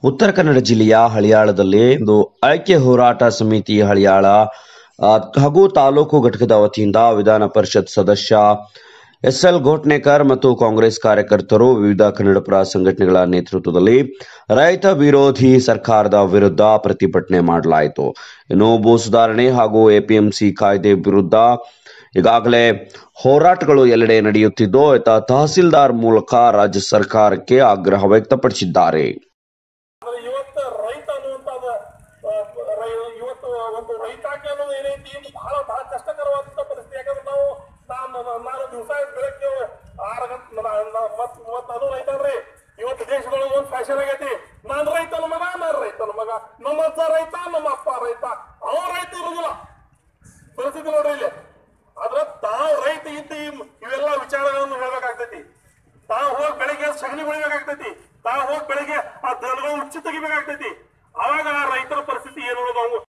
ಉತ್ತರ ಕನ್ನಡ ಜಿಲ್ಲೆಯ ಹಳಿಯಾಳದಲ್ಲಿ ಇಂದು ಐಕ್ಯ ಹೋರಾಟ ಸಮಿತಿ ಹಳಿಯಾಳ ಆ, ಹಾಗೂ ತಾಲೂಕು ಘಟಕದ ವತಿಯಿಂದ ವಿಧಾನ ಪರಿಷತ್ ಸದಸ್ಯ ಎಸ್ ಎಲ್ ಘೋಟ್ನೇಕರ್ ಮತ್ತು ಕಾಂಗ್ರೆಸ್ ಕಾರ್ಯಕರ್ತರು ವಿವಿಧ ಕನ್ನಡಪರ ಸಂಘಟನೆಗಳ ನೇತೃತ್ವದಲ್ಲಿ ರೈತ ವಿರೋಧಿ ಸರ್ಕಾರದ ವಿರುದ್ಧ ಪ್ರತಿಭಟನೆ ಮಾಡಲಾಯಿತು ಇನ್ನು ಭೂ ಸುಧಾರಣೆ ಹಾಗೂ ಎಪಿಎಂಸಿ ಕಾಯ್ದೆ ವಿರುದ್ಧ ಈಗಾಗಲೇ ಹೋರಾಟಗಳು ಎಲ್ಲೆಡೆ ನಡೆಯುತ್ತಿದ್ದು ಈತ ತಹಸೀಲ್ದಾರ್ ಮೂಲಕ ರಾಜ್ಯ ಸರ್ಕಾರಕ್ಕೆ ಆಗ್ರಹ ವ್ಯಕ್ತಪಡಿಸಿದ್ದಾರೆ ಆದ್ರೆ ಇವತ್ತು ರೈತ ಅನ್ನುವಂಥದ್ದು ಆ, ರೈ- ಇವತ್ತು ಒಂದು ರೈತಾಕಿ ಅನ್ನೋದು ಏನೈತಿ ಇದು ಬಹಳ ಬಹಳ ಕಷ್ಟಕರವಾದಂತ ಪರಿಸ್ಥಿತಿ ಯಾಕಂದ್ರೆ ನಾವು ನಾನು ನಾನು ದಿವಸ ಬೆಳಗ್ಗೆ ಆರು ಗಂಟೆ ಮತ್ ಮತ್ ಅದು ರೈತ ಅಲ್ರಿ ಇವತ್ತು ದೇಶದೊಳಗೆ ಒಂದು ಫ್ಯಾಷನ್ ಆಗೈತಿ ನಾನು ರೈತನ ಮಗ ನಾನು ರೈತನ ಮಗ ನಮ್ಮ ಅಜ್ಜ ರೈತ ನಮ್ಮ ಅಪ್ಪ ರೈತ ಅವ ರೈತ ಇರುದಿಲ್ಲ ಪರಿಸ್ಥಿತಿ ನೋಡ್ರಿ ಇಲ್ಲಿ ಆದ್ರ ತಾವು ರೈತ ಇದ್ದ ಈ- ಇವೆಲ್ಲ ವಿಚಾರಗಳನ್ನು ಹೇಳ್ಬೇಕಾಗ್ತೈತಿ ತಾವು ಹೋಗಿ ಬೆಳಿಗ್ಗೆ ಸಗಣಿ ಬೆಳಿಬೇಕಾಗ್ತೈತಿ ತಾವು ಹೋಗಿ ಬೆಳಿಗ್ಗೆ ಆ ದನಗಳ ಉಚ್ಚ ತೆಗಿಬೇಕಾಗ್ತೈತಿ ಅವಾಗ ಆ ರೈತರ ಪರಿಸ್ಥಿತಿ ಏನು ಅನ್ನೋದು ಅವ್ನು